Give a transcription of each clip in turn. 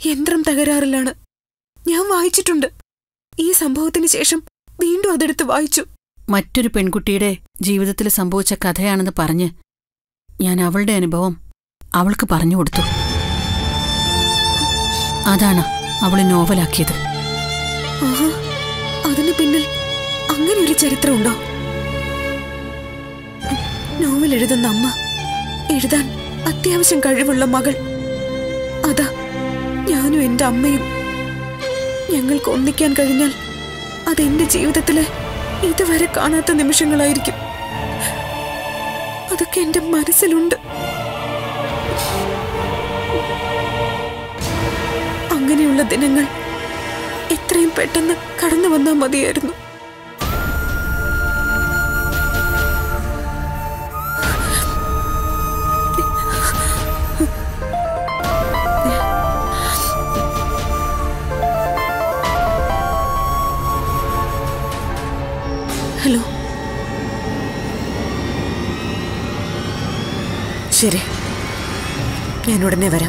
യന്ത്രം തകരാറിലാണ് ഞാൻ വായിച്ചിട്ടുണ്ട് ഈ സംഭവത്തിന് ശേഷം വീണ്ടും അതെടുത്ത് വായിച്ചു മറ്റൊരു പെൺകുട്ടിയുടെ ജീവിതത്തിൽ സംഭവിച്ച കഥയാണെന്ന് പറഞ്ഞ് ഞാൻ അവളുടെ അനുഭവം അവൾക്ക് പറഞ്ഞു കൊടുത്തു അതാണ് അവൾ നോവലാക്കിയത് ആഹാ അതിന് പിന്നിൽ അങ്ങനെ ഒരു ചരിത്രമുണ്ടോ നോവൽ എഴുതുന്ന അമ്മ എഴുതാൻ അത്യാവശ്യം കഴിവുള്ള മകൾ അതാ ഞാനും എന്റെ അമ്മയും ഞങ്ങൾക്ക് ഒന്നിക്കാൻ കഴിഞ്ഞാൽ അതെന്റെ ജീവിതത്തിലെ ഇതുവരെ കാണാത്ത നിമിഷങ്ങളായിരിക്കും അതൊക്കെ എന്റെ മനസ്സിലുണ്ട് അങ്ങനെയുള്ള ദിനങ്ങൾ എത്രയും പെട്ടെന്ന് കടന്നു വന്നാൽ മതിയായിരുന്നു ഹലോ ശരി ഞാൻ ഉടനെ വരാം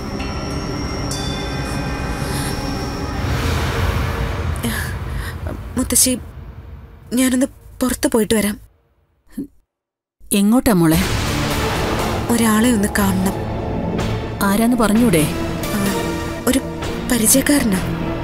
മുത്തശ്ശി ഞാനൊന്ന് പുറത്ത് പോയിട്ട് വരാം എങ്ങോട്ടാ മോളെ ഒരാളെ ഒന്ന് കാണണം ആരാന്ന് പറഞ്ഞൂടെ ആ, ഒരു പരിചയക്കാരനാ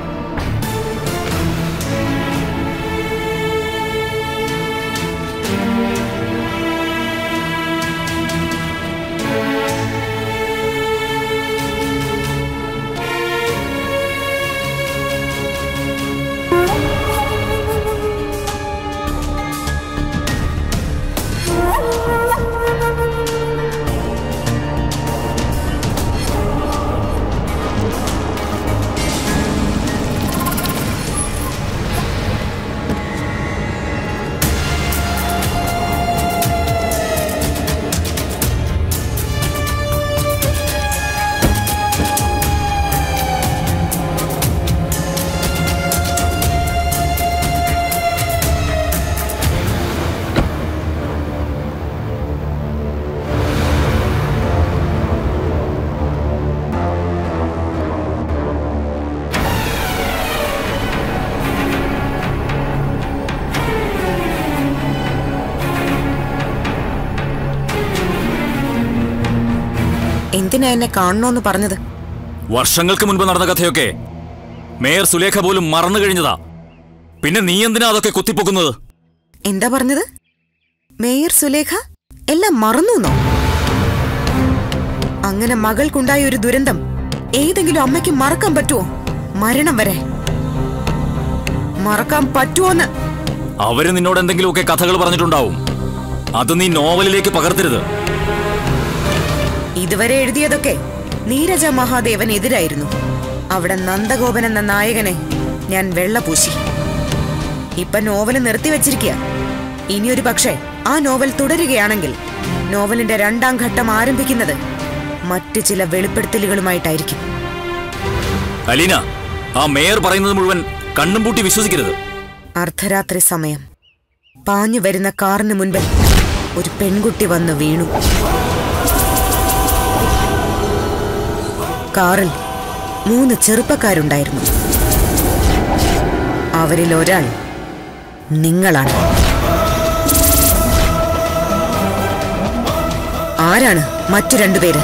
എന്തിനാ എന്നെ കാണണോന്ന് പറഞ്ഞത് വർഷങ്ങൾക്ക് മുൻപ് നടന്ന കഥയൊക്കെ മേയർ സുലേഖ പോലും മറന്നു കഴിഞ്ഞതാ പിന്നെ നീ എന്തിനാ അതൊക്കെ കുത്തിപ്പൊക്കുന്നത് എന്താ പറഞ്ഞത് മേയർ സുലേഖ എല്ലാം മറന്നുന്നോ അങ്ങനെ മകൾക്കുണ്ടായ ഒരു ദുരന്തം ഏതെങ്കിലും അമ്മയ്ക്ക് മറക്കാൻ പറ്റുമോ മരണം വരെ മറക്കാൻ പറ്റുമോന്ന് അവര് നിന്നോട് എന്തെങ്കിലുമൊക്കെ കഥകൾ പറഞ്ഞിട്ടുണ്ടാവും അത് നീ നോവലിലേക്ക് പകർത്തരുത് ഇതുവരെ എഴുതിയതൊക്കെ നീരജ മഹാദേവൻ എതിരായിരുന്നു അവിടെ നന്ദഗോപൻ എന്ന നായകനെ ഞാൻ വെള്ളപൂശി ഇപ്പൊ നോവൽ നിർത്തിവെച്ചിരിക്കുക ഇനിയൊരു പക്ഷേ ആ നോവൽ തുടരുകയാണെങ്കിൽ നോവലിന്റെ രണ്ടാം ഘട്ടം ആരംഭിക്കുന്നത് മറ്റു ചില വെളിപ്പെടുത്തലുകളുമായിട്ടായിരിക്കും അലീന ആ മേയർ പറയുന്നത് മുഴുവൻ കണ്ണും പൂട്ടി വിശ്വസിക്കരുത് അർദ്ധരാത്രി സമയം പാഞ്ഞു വരുന്ന കാറിന് മുൻപിൽ ഒരു പെൺകുട്ടി വന്ന് വീണു കാറിൽ മൂന്ന് ചെറുപ്പക്കാരുണ്ടായിരുന്നു അവരിൽ ഒരാൾ നിങ്ങളാണ് ആരാണ് മറ്റു രണ്ടുപേര്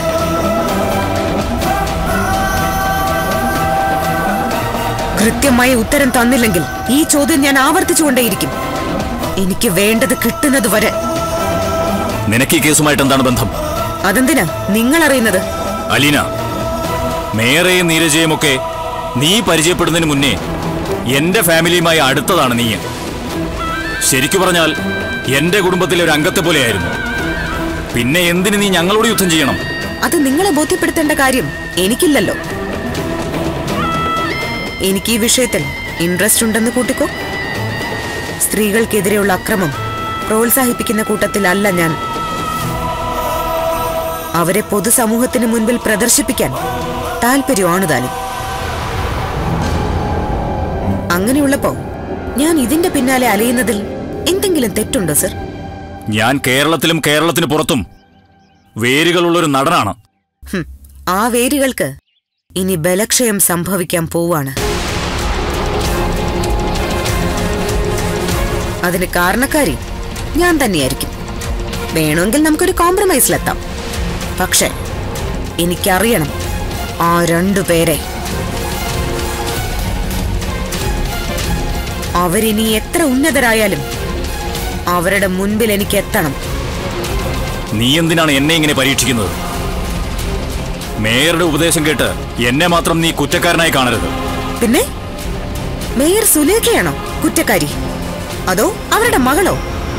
കൃത്യമായ ഉത്തരം തന്നില്ലെങ്കിൽ ഈ ചോദ്യം ഞാൻ ആവർത്തിച്ചുകൊണ്ടേയിരിക്കും എനിക്ക് വേണ്ടത് കിട്ടുന്നത് വരെ നിനക്ക് ഈ കേസുമായിട്ട് എന്താണ് ബന്ധം അതെന്തിനാ നിങ്ങൾ അറിയുന്നത് അലീന മേയറെയും നീരജയും ഒക്കെ നീ പരിചയപ്പെടുന്നതിന് മുന്നേ എന്റെ ഫാമിലിയുമായി അടുത്തതാണ് നീ ശരിക്കു പറഞ്ഞാൽ എന്റെ കുടുംബത്തിലെ ഒരു അംഗത്തെ പോലെയായിരുന്നു പിന്നെ എന്തിന് നീ ഞങ്ങളോട് യുദ്ധം ചെയ്യണം അത് നിങ്ങളെ ബോധ്യപ്പെടുത്തേണ്ട കാര്യം എനിക്കില്ലല്ലോ എനിക്ക് ഈ വിഷയത്തിൽ ഇൻട്രസ്റ്റ് ഉണ്ടെന്ന് കൂട്ടിക്കോ സ്ത്രീകൾക്കെതിരെയുള്ള അക്രമം പ്രോത്സാഹിപ്പിക്കുന്ന കൂട്ടത്തിലല്ല ഞാൻ അവരെ പൊതുസമൂഹത്തിന് മുൻപിൽ പ്രദർശിപ്പിക്കാൻ താല്പര്യമാണ് താനും അങ്ങനെയുള്ളപ്പോ ഞാൻ ഇതിന്റെ പിന്നാലെ അലയുന്നതിൽ എന്തെങ്കിലും തെറ്റുണ്ടോ സർ ഞാൻ കേരളത്തിലും കേരളത്തിന് പുറത്തും വേരുകളുള്ള ഒരു നടനാണ് ഹും, ആ വേരുകൾക്ക് ഇനി ബലക്ഷയം സംഭവിക്കാൻ പോവാണ് അതിന് കാരണക്കാരി ഞാൻ തന്നെയായിരിക്കും വേണമെങ്കിൽ നമുക്കൊരു കോംപ്രമൈസിലെത്താം പക്ഷെ എനിക്കറിയണം ആ രണ്ടു പേരെ അവരിനി എത്ര ഉന്നതരായാലും അവരുടെ മുൻപിൽ എനിക്ക് എത്തണം നീ എന്തിനാണ് എന്നെ ഇങ്ങനെ പരീക്ഷിക്കുന്നത് മേയറുടെ ഉപദേശം കേട്ട് എന്നെ മാത്രം നീ കുറ്റക്കാരനായി കാണരുത് പിന്നെ മേയർ സുലേഖയാണോ കുറ്റക്കാരി അതോ അവരുടെ മകളോ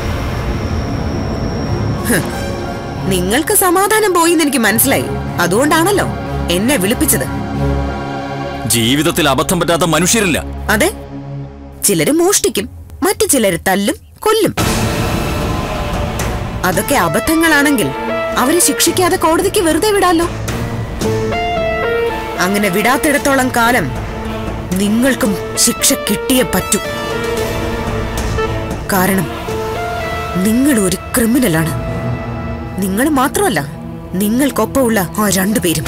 ഹ്, നിങ്ങൾക്ക് സമാധാനം പോയിന്ന് എനിക്ക് മനസ്സിലായി അതുകൊണ്ടാണല്ലോ എന്നെ വിളിപ്പിച്ചത് ജീവിതത്തിൽ അബദ്ധം പറ്റാത്ത മനുഷ്യരില്ല അതെ ചിലര് മോഷ്ടിക്കും മറ്റു ചിലര് തല്ലും കൊല്ലും അതൊക്കെ അബദ്ധങ്ങളാണെങ്കിൽ അവരെ ശിക്ഷിക്കാതെ കോടതിക്ക് വെറുതെ വിടാലോ അങ്ങനെ വിടാത്തിടത്തോളം കാലം നിങ്ങൾക്കും ശിക്ഷ കിട്ടിയേ പറ്റൂ കാരണം നിങ്ങൾ ഒരു ക്രിമിനലാണ് നിങ്ങൾ മാത്രമല്ല നിങ്ങൾക്കൊപ്പമുള്ള ആ രണ്ടുപേരും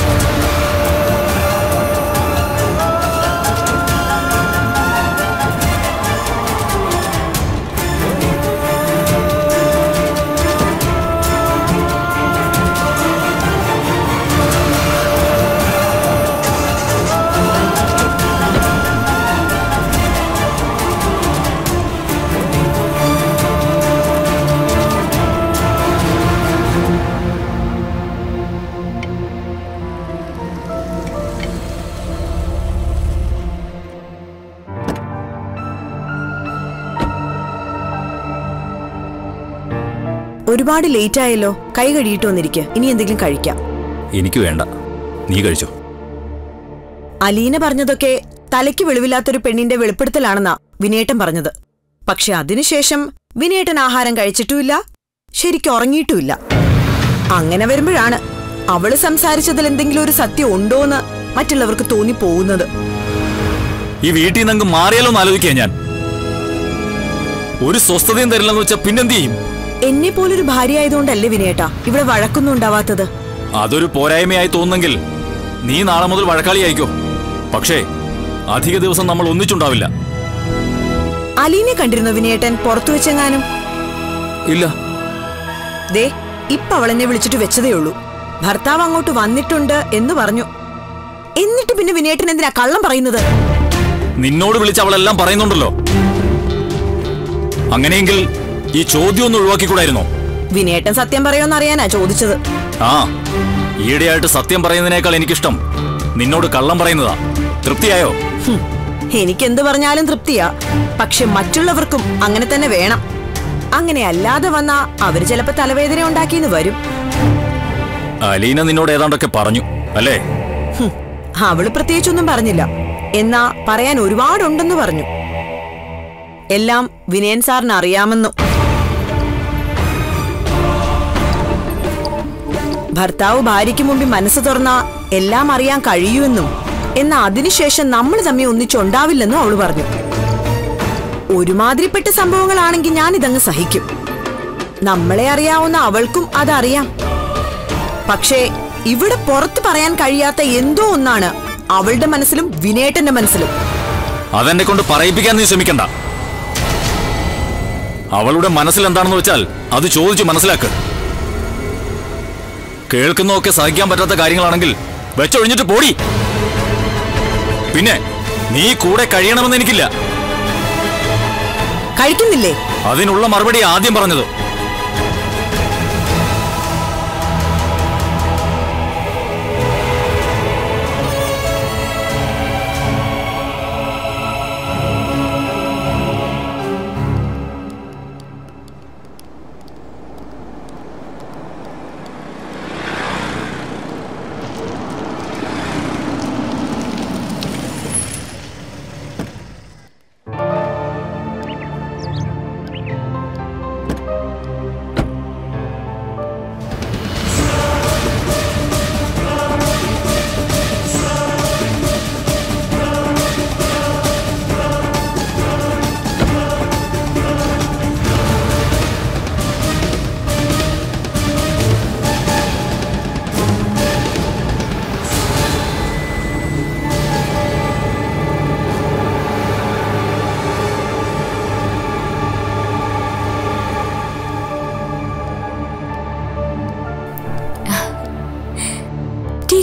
ഒരുപാട് ലേറ്റ് ആയല്ലോ കൈ കഴുകിയിട്ട് വന്നിരിക്കുക ഇനി എന്തെങ്കിലും കഴിക്കാം എനിക്ക് വേണ്ട നീ കഴിച്ചോ അലീന പറഞ്ഞതൊക്കെ തലയ്ക്ക് വെളിവില്ലാത്തൊരു പെണ്ണിന്റെ വെളിപ്പെടുത്തലാണെന്നാ വിനേട്ടൻ പറഞ്ഞത് പക്ഷെ അതിനുശേഷം വിനേട്ടൻ ആഹാരം കഴിച്ചിട്ടുമില്ല ശരിക്കും ഉറങ്ങിയിട്ടുമില്ല അങ്ങനെ വരുമ്പോഴാണ് അവള് സംസാരിച്ചതിൽ എന്തെങ്കിലും ഒരു സത്യം ഉണ്ടോന്ന് മറ്റുള്ളവർക്ക് തോന്നിപ്പോകുന്നത് ഈ വീട്ടിൽ നിന്ന് അങ്ങ് മാറിയാലോ എന്ന് ആലോചിക്കുക ഞാൻ ഒരു സ്വസ്ഥതയും തരില്ലെന്ന് വെച്ചാൽ പിന്നെന്ത് ചെയ്യും എന്നെ പോലൊരു ഭാര്യ ആയതുകൊണ്ടല്ലേ വിനേട്ടാ ഇവിടെ വഴക്കൊന്നും ഉണ്ടാവാത്തത് അതൊരു പോരായ്മയായി തോന്നുന്നെങ്കിൽ നീ നാളെ മുതൽ വഴക്കാളിയായിക്കോ പക്ഷേ അധിക ദിവസം നമ്മൾ ഒന്നിച്ചുണ്ടാവില്ല അലീനെ കണ്ടിരുന്നോ വിനേട്ടൻ പുറത്തു വെച്ചെങ്ങാനും ഇല്ല ദേ ഇപ്പൊ അവളെന്നെ വിളിച്ചിട്ട് വെച്ചതേ ഉള്ളൂ ഭർത്താവ് അങ്ങോട്ട് വന്നിട്ടുണ്ട് എന്ന് പറഞ്ഞു എന്നിട്ട് പിന്നെ വിനേട്ടൻ എന്തിനാ കള്ളം പറയുന്നത് നിന്നോട് വിളിച്ച് അവളെല്ലാം പറയുന്നുണ്ടല്ലോ അങ്ങനെയെങ്കിൽ ഈ ചോദ്യം ഒന്ന് ഒഴിവാക്കിക്കൂടായിരുന്നോ വിനേട്ടൻ സത്യം പറയുമെന്ന് അറിയാനാ ചോദിച്ചത് ആ ഈയിടെയായിട്ട് സത്യം പറയുന്നതിനേക്കാൾ എനിക്കിഷ്ടം നിന്നോട് കള്ളം പറയുന്നതാ തൃപ്തിയായോ ഹും, എനിക്കെന്ത് പറഞ്ഞാലും തൃപ്തിയാ പക്ഷെ മറ്റുള്ളവർക്കും അങ്ങനെ തന്നെ വേണം അങ്ങനെ അല്ലാതെ വന്നാ അവര് ചിലപ്പോ തലവേദന ഉണ്ടാക്കിയെന്ന് വരും അലീന നിന്നോട് ഏതാണ്ടൊക്കെ പറഞ്ഞു അല്ലേ ഹും, അവള് പ്രത്യേകിച്ചൊന്നും പറഞ്ഞില്ല എന്നാ പറയാൻ ഒരുപാടുണ്ടെന്ന് പറഞ്ഞു എല്ലാം വിനയൻ സാറിന് അറിയാമെന്നും ഭർത്താവ് ഭാര്യയ്ക്ക് മുമ്പിൽ മനസ്സ് തുറന്ന എല്ലാം അറിയാൻ കഴിയുമെന്നും എന്നാ അതിനുശേഷം നമ്മൾ തമ്മിൽ ഒന്നിച്ചുണ്ടാവില്ലെന്നും അവള് പറഞ്ഞു ഒരുമാതിരിപ്പെട്ട സംഭവങ്ങളാണെങ്കിൽ ഞാൻ ഇതങ്ങ് സഹിക്കും നമ്മളെ അറിയാവുന്ന അവൾക്കും അതറിയാം പക്ഷേ ഇവിടെ പുറത്ത് പറയാൻ കഴിയാത്ത എന്തോ ഒന്നാണ് അവളുടെ മനസ്സിലും വിനേട്ടന്റെ മനസ്സിലും അതെന്നെ കൊണ്ട് പറയിപ്പിക്കാൻ നീ ശ്രമിക്കണ്ട അവളുടെ മനസ്സിൽ എന്താണെന്ന് വെച്ചാൽ അത് ചോദിച്ചു മനസ്സിലാക്ക് കേൾക്കുന്നതൊക്കെ സഹിക്കാൻ പറ്റാത്ത കാര്യങ്ങളാണെങ്കിൽ വെച്ചൊഴിഞ്ഞിട്ട് പോടി പിന്നെ നീ കൂടെ കഴിയണമെന്ന് എനിക്കില്ല കഴിക്കുന്നില്ലേ അതിനുള്ള മറുപടി ആദ്യം പറഞ്ഞത്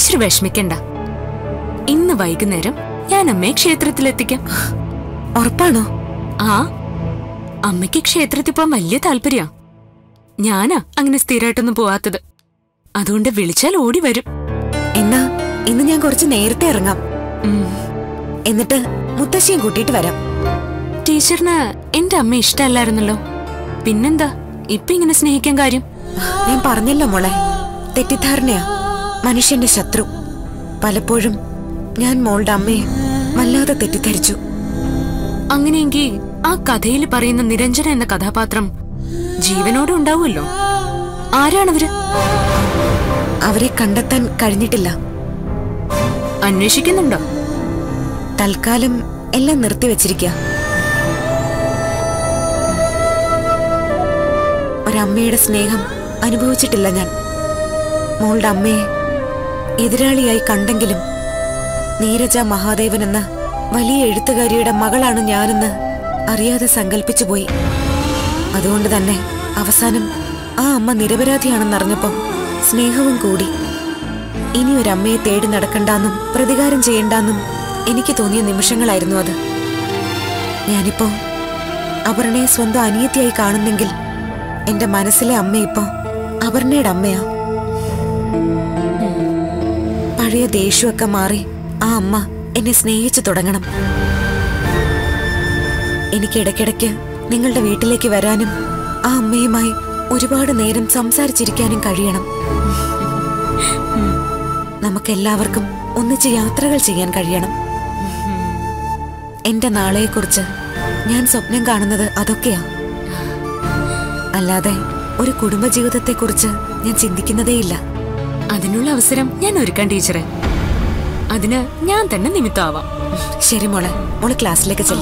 ടീച്ചർ വിഷമിക്കണ്ട ഇന്ന് വൈകുന്നേരം ഞാൻ അമ്മയെ ക്ഷേത്രത്തിലെത്തിക്കാം ഉറപ്പാണോ ആ അമ്മയ്ക്ക് ക്ഷേത്രത്തിൽ പോകാൻ വലിയ താല്പര്യ ഞാനാ അങ്ങനെ സ്ഥിരമായിട്ടൊന്നും പോവാത്തത് അതുകൊണ്ട് വിളിച്ചാൽ ഓടി വരും എന്നാ ഇന്ന് ഞാൻ കുറച്ച് നേരത്തെ ഇറങ്ങാം ഉം. എന്നിട്ട് മുത്തശ്ശിയും കൂട്ടിയിട്ട് വരാം ടീച്ചറിന് എന്റെ അമ്മ ഇഷ്ടമല്ലായിരുന്നല്ലോ പിന്നെന്താ ഇപ്പൊ ഇങ്ങനെ സ്നേഹിക്കാൻ കാര്യം ഞാൻ പറഞ്ഞല്ലോ മോളെ തെറ്റിദ്ധാരണയാ മനുഷ്യന്റെ ശത്രു പലപ്പോഴും ഞാൻ മോളുടെ അമ്മയെ വല്ലാതെ തെറ്റിദ്ധരിച്ചു അങ്ങനെയെങ്കിൽ ആ കഥയിൽ പറയുന്ന നിരഞ്ജന എന്ന കഥാപാത്രം ജീവനോടെ ഉണ്ടാവുമല്ലോ ആരാണവര് അവരെ കണ്ടെത്താൻ കഴിഞ്ഞിട്ടില്ല അന്വേഷിക്കുന്നുണ്ടോ തൽക്കാലം എല്ലാം നിർത്തിവെച്ചിരിക്കുക ഒരമ്മയുടെ സ്നേഹം അനുഭവിച്ചിട്ടില്ല ഞാൻ മോളുടെ അമ്മയെ എതിരാളിയായി കണ്ടെങ്കിലും നീരജ മഹാദേവൻ എന്ന വലിയ എഴുത്തുകാരിയുടെ മകളാണ് ഞാനെന്ന് അറിയാതെ സങ്കല്പിച്ചു പോയി അതുകൊണ്ട് തന്നെ അവസാനം ആ അമ്മ നിരപരാധിയാണെന്നറിഞ്ഞപ്പം സ്നേഹവും കൂടി ഇനി ഒരമ്മയെ തേടി നടക്കണ്ടെന്നും പ്രതികാരം ചെയ്യണ്ടെന്നും എനിക്ക് തോന്നിയ നിമിഷങ്ങളായിരുന്നു അത് ഞാനിപ്പോ അപർണയെ സ്വന്തം അനിയത്തിയായി കാണുന്നെങ്കിൽ എന്റെ മനസ്സിലെ അമ്മ ഇപ്പോ അപർണയുടെ അമ്മയാ പഴയ ദേഷ്യമൊക്കെ മാറി ആ അമ്മ എന്നെ സ്നേഹിച്ചു തുടങ്ങണം എനിക്ക് ഇടയ്ക്കിടയ്ക്ക് നിങ്ങളുടെ വീട്ടിലേക്ക് വരാനും ആ അമ്മയുമായി ഒരുപാട് നേരം സംസാരിച്ചിരിക്കാനും കഴിയണം നമുക്കെല്ലാവർക്കും ഒന്നിച്ച് യാത്രകൾ ചെയ്യാൻ കഴിയണം എന്റെ നാളെയെക്കുറിച്ച് ഞാൻ സ്വപ്നം കാണുന്നത് അതൊക്കെയാ അല്ലാതെ ഒരു കുടുംബജീവിതത്തെക്കുറിച്ച് ഞാൻ ചിന്തിക്കുന്നതേയില്ല അതിനുള്ള അവസരം ഞാൻ ഒരുക്കാൻ ടീച്ചറെ അതിന് ഞാൻ തന്നെ നിമിത്തമാവാം ശരി മോളെ മോള് ക്ലാസ്സിലേക്ക് ചെല്ല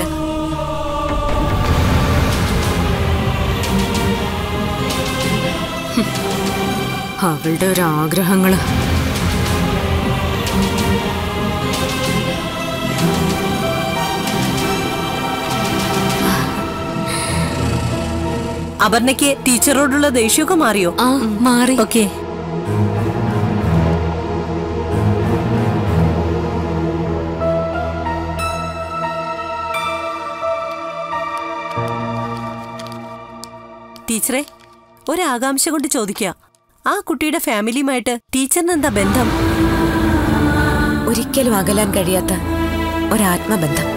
അവളുടെ ഒരു ആഗ്രഹങ്ങള് അപർണയ്ക്ക് ടീച്ചറോടുള്ള ദേഷ്യമൊക്കെ മാറിയോ ആ മാറി ഓക്കെ ടീച്ചറെ ഒരാകാംക്ഷ കൊണ്ട് ചോദിക്കുക ആ കുട്ടിയുടെ ഫാമിലിയുമായിട്ട് ടീച്ചറിന് എന്താ ബന്ധം ഒരിക്കലും അകലാൻ കഴിയാത്ത ഒരാത്മബന്ധം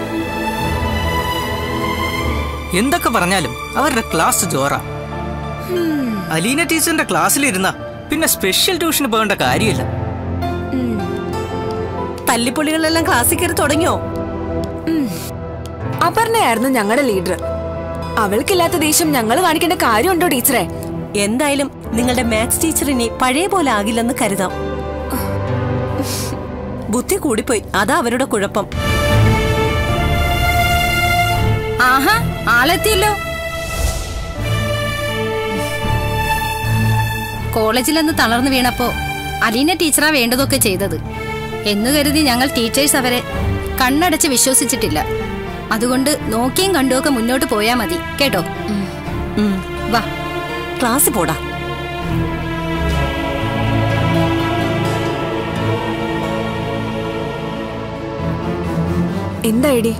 എന്തൊക്കെ പറഞ്ഞാലും അവരുടെ ക്ലാസ് ജോറ അലീന ടീച്ചറിന്റെ ക്ലാസ്സിലിരുന്ന പിന്നെ സ്പെഷ്യൽ ട്യൂഷന് പോകേണ്ട കാര്യമില്ല തല്ലിപ്പൊളികളെല്ലാം ക്ലാസ്സിൽ കയറി തുടങ്ങിയോ അപർണയായിരുന്നു ഞങ്ങളുടെ ലീഡർ അവൾക്കില്ലാത്ത ദേഷ്യം ഞങ്ങൾ കാണിക്കേണ്ട കാര്യമുണ്ടോ ടീച്ചറെ എന്തായാലും നിങ്ങളുടെ മാത്സ് ടീച്ചർ ഇനി പഴയ പോലെ ആകില്ലെന്ന് കരുതാം ബുദ്ധി കൂടിപ്പോയി അതാ അവരുടെ കുഴപ്പം ആഹാ ആളെത്തിയല്ലോ കോളേജിലൊന്ന് തളർന്നു വീണപ്പോ അലീന ടീച്ചറാ വേണ്ടതൊക്കെ ചെയ്തത് എന്നു കരുതി ഞങ്ങൾ ടീച്ചേഴ്സ് അവരെ കണ്ണടച്ച് വിശ്വസിച്ചിട്ടില്ല അതുകൊണ്ട് നോക്കിയും കണ്ടുമൊക്കെ മുന്നോട്ട് പോയാ മതി കേട്ടോ ഉം. വാ ക്ലാസ്സിൽ പോടാ എന്തായിടി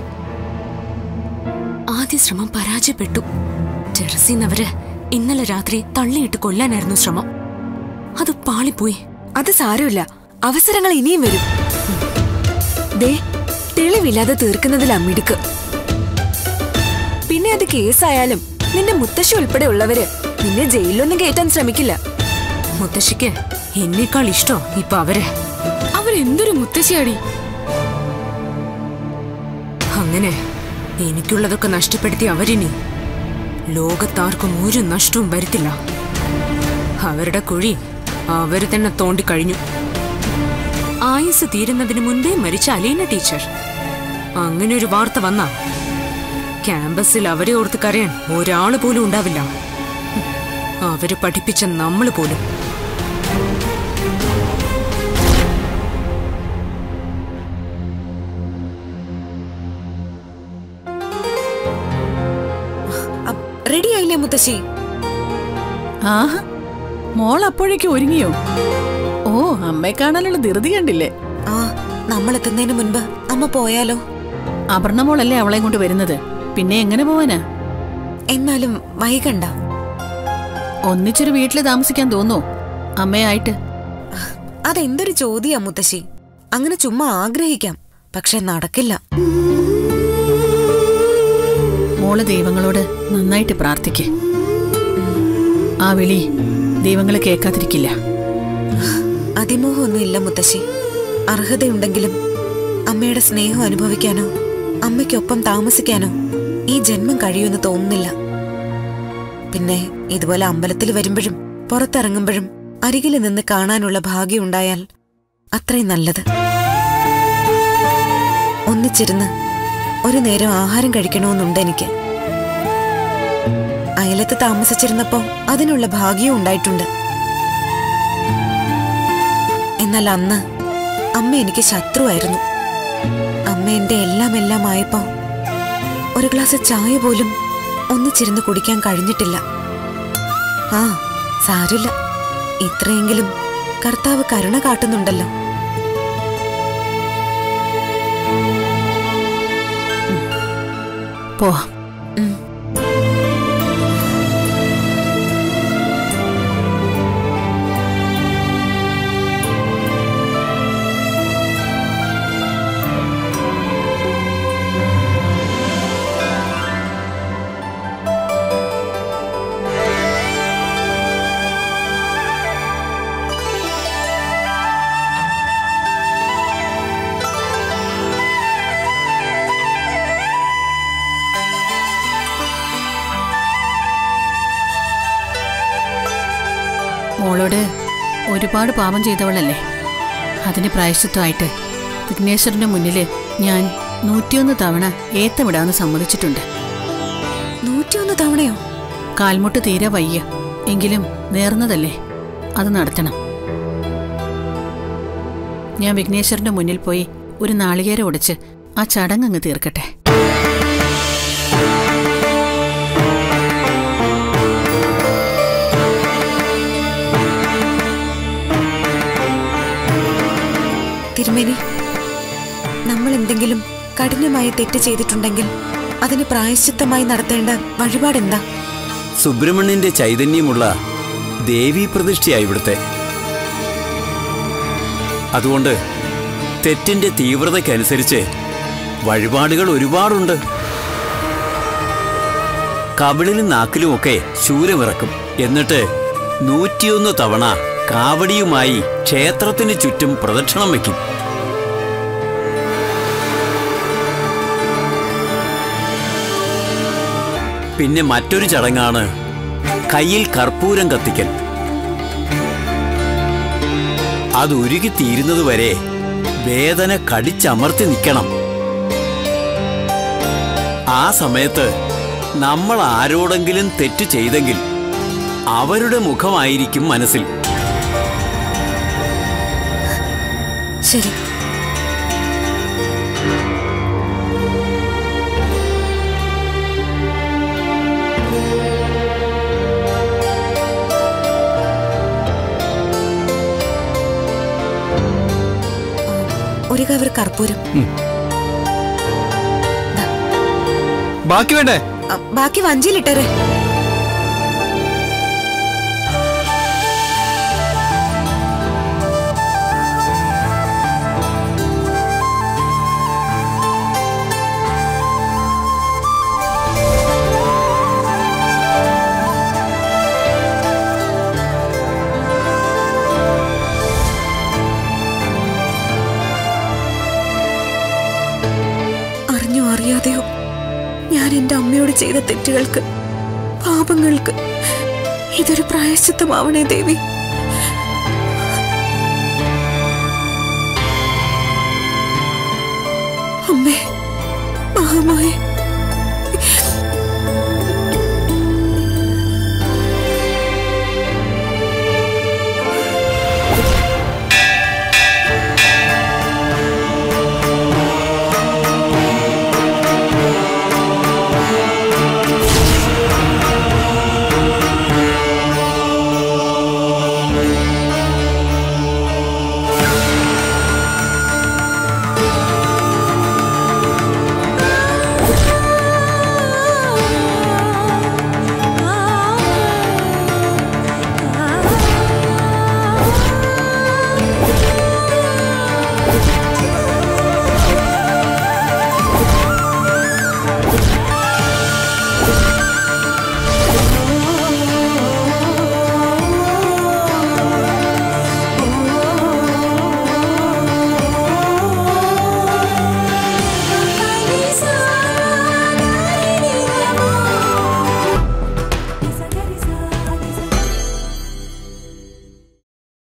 ആദ്യ ശ്രമം പരാജയപ്പെട്ടു ടെറസിന്നവര് ഇന്നലെ രാത്രി തള്ളിയിട്ട് കൊല്ലാനായിരുന്നു ശ്രമം അത് പാളിപ്പോയി അത് സാരമില്ല അവസരങ്ങൾ ഇനിയും വരും ദേ തെളിവില്ലാതെ തീർക്കുന്നതിൽ അമ്മിടുക്ക് പിന്നെ അത് കേസായാലും നിന്റെ മുത്തശ്ശി ഉൾപ്പെടെ ഉള്ളവര് നിന്നെ ജയിലിലൊന്നും കയറ്റാൻ ശ്രമിക്കില്ല മുത്തശ്ശിക്ക് എന്നേക്കാൾ ഇഷ്ടോ ഇപ്പൊ അവര് അവരെന്തൊരു മുത്തശ്ശിയാടി അങ്ങനെ എനിക്കുള്ളതൊക്കെ നഷ്ടപ്പെടുത്തി അവരിനി ലോകത്താർക്കും ഒരു നഷ്ടവും വരുത്തില്ല അവരുടെ കുഴി അവര് തന്നെ തോണ്ടിക്കഴിഞ്ഞു ആയുസ് തീരുന്നതിന് മുൻപേ മരിച്ച അലീന ടീച്ചർ അങ്ങനെ ഒരു വാർത്ത വന്ന ക്യാമ്പസിൽ അവരെ ഓർത്ത് കരയാൻ ഒരാൾ പോലും ഉണ്ടാവില്ല അവര് പഠിപ്പിച്ച നമ്മൾ പോലും റെഡി ആയില്ലേ മുത്തശ്ശി ആഹാ മോൾ അപ്പോഴേക്കും ഒരുങ്ങിയോ ഓ അമ്മയെ കാണാനുള്ള ധൃതി കണ്ടില്ലേ ആ നമ്മൾ എത്തുന്നതിന് മുൻപ് അമ്മ പോയാലോ അപർണമോളല്ലേ അവളെ കൊണ്ട് വരുന്നത് പിന്നെ എങ്ങനെ പോവാനാ എന്നാലും വൈകണ്ട ഒന്നിച്ചൊരു വീട്ടിൽ താമസിക്കാൻ തോന്നോ അമ്മയായിട്ട് അതെന്തൊരു ചോദ്യാ മുത്തശ്ശി അങ്ങനെ ചുമ്മാ ആഗ്രഹിക്കാം പക്ഷെ നടക്കില്ല മോള് ദൈവങ്ങളോട് നന്നായിട്ട് പ്രാർത്ഥിക്ക് ആ വിളി ദൈവങ്ങൾ കേൾക്കാതിരിക്കില്ല അതിമോഹമൊന്നുമില്ല മുത്തശ്ശി അർഹതയുണ്ടെങ്കിലും അമ്മയുടെ സ്നേഹം അനുഭവിക്കാനോ അമ്മയ്ക്കൊപ്പം താമസിക്കാനോ ഈ ജന്മം കഴിയുമെന്ന് തോന്നുന്നില്ല പിന്നെ ഇതുപോലെ അമ്പലത്തിൽ വരുമ്പോഴും പുറത്തിറങ്ങുമ്പോഴും അരികിൽ നിന്ന് കാണാനുള്ള ഭാഗ്യം ഉണ്ടായാൽ അത്രയും നല്ലത് ഒന്നിച്ചിരുന്ന് ഒരു നേരം ആഹാരം കഴിക്കണമെന്നുണ്ട് എനിക്ക് അയലത്ത് താമസിച്ചിരുന്നപ്പോ അതിനുള്ള ഭാഗ്യവും ഉണ്ടായിട്ടുണ്ട് എന്നാൽ അന്ന് അമ്മ എനിക്ക് ശത്രുവായിരുന്നു അമ്മ എന്റെ എല്ലാം എല്ലാം ആയപ്പോ ഒരു ഗ്ലാസ് ചായ പോലും ഒന്നിച്ചിരുന്ന് കുടിക്കാൻ കഴിഞ്ഞിട്ടില്ല ആ സാരില്ല ഇത്രയെങ്കിലും കർത്താവ് കരുണ കാട്ടുന്നുണ്ടല്ലോ പോവാം ഉം. മോളോട് ഒരുപാട് പാപം ചെയ്തവളല്ലേ അതിന് പ്രായശ്ചിത്വമായിട്ട് വിഘ്നേശ്വരന്റെ മുന്നില് ഞാൻ നൂറ്റിയൊന്ന് തവണ ഏത്തമിടാന്ന് സമ്മതിച്ചിട്ടുണ്ട് നൂറ്റിയൊന്ന് തവണയോ കാൽമുട്ട് തീരെ വയ്യ എങ്കിലും നേർന്നതല്ലേ അത് നടത്തണം ഞാൻ വിഘ്നേശ്വരന്റെ മുന്നിൽ പോയി ഒരു നാളികേരം ഒടിച്ച് ആ ചടങ്ങ് തീർക്കട്ടെ തിരുമേനി നമ്മൾ എന്തെങ്കിലും കഠിനമായ തെറ്റ് ചെയ്തിട്ടുണ്ടെങ്കിൽ അതിന് പ്രായശ്ചിത്തമായി നടത്തേണ്ട വഴിപാടെന്താ സുബ്രഹ്മണ്യന്റെ ചൈതന്യമുള്ള ദേവീ പ്രതിഷ്ഠയായി ഇവിടുത്തെ അതുകൊണ്ട് തെറ്റിന്റെ തീവ്രതയ്ക്കനുസരിച്ച് വഴിപാടുകൾ ഒരുപാടുണ്ട് കവിളിലും നാക്കിലുമൊക്കെ ശൂലമിറക്കും എന്നിട്ട് നൂറ്റിയൊന്ന് തവണ കാവടിയുമായി ക്ഷേത്രത്തിന് ചുറ്റും പ്രദക്ഷിണം വയ്ക്കും പിന്നെ മറ്റൊരു ചടങ്ങാണ് കയ്യിൽ കർപ്പൂരം കത്തിക്കൽ അത് ഉരുകിത്തീരുന്നതുവരെ വേദന കടിച്ചമർത്തി നിൽക്കണം ആ സമയത്ത് നമ്മൾ ആരോടെങ്കിലും തെറ്റ് ചെയ്തെങ്കിൽ അവരുടെ മുഖമായിരിക്കും മനസ്സിൽ ശരി ഒരു കവർ കർപ്പൂരം ബാക്കി വേണ്ടേ അ, ബാക്കി വഞ്ചിയിലിട്ടരെ അറിഞ്ഞോ അറിയാതെയോ ഞാൻ എന്റെ അമ്മയോട് ചെയ്ത തെറ്റുകൾക്ക് പാപങ്ങൾക്ക് ഇതൊരു പ്രായശ്ചിത്തമാവണേ ദേവി അമ്മേ മഹാമായേ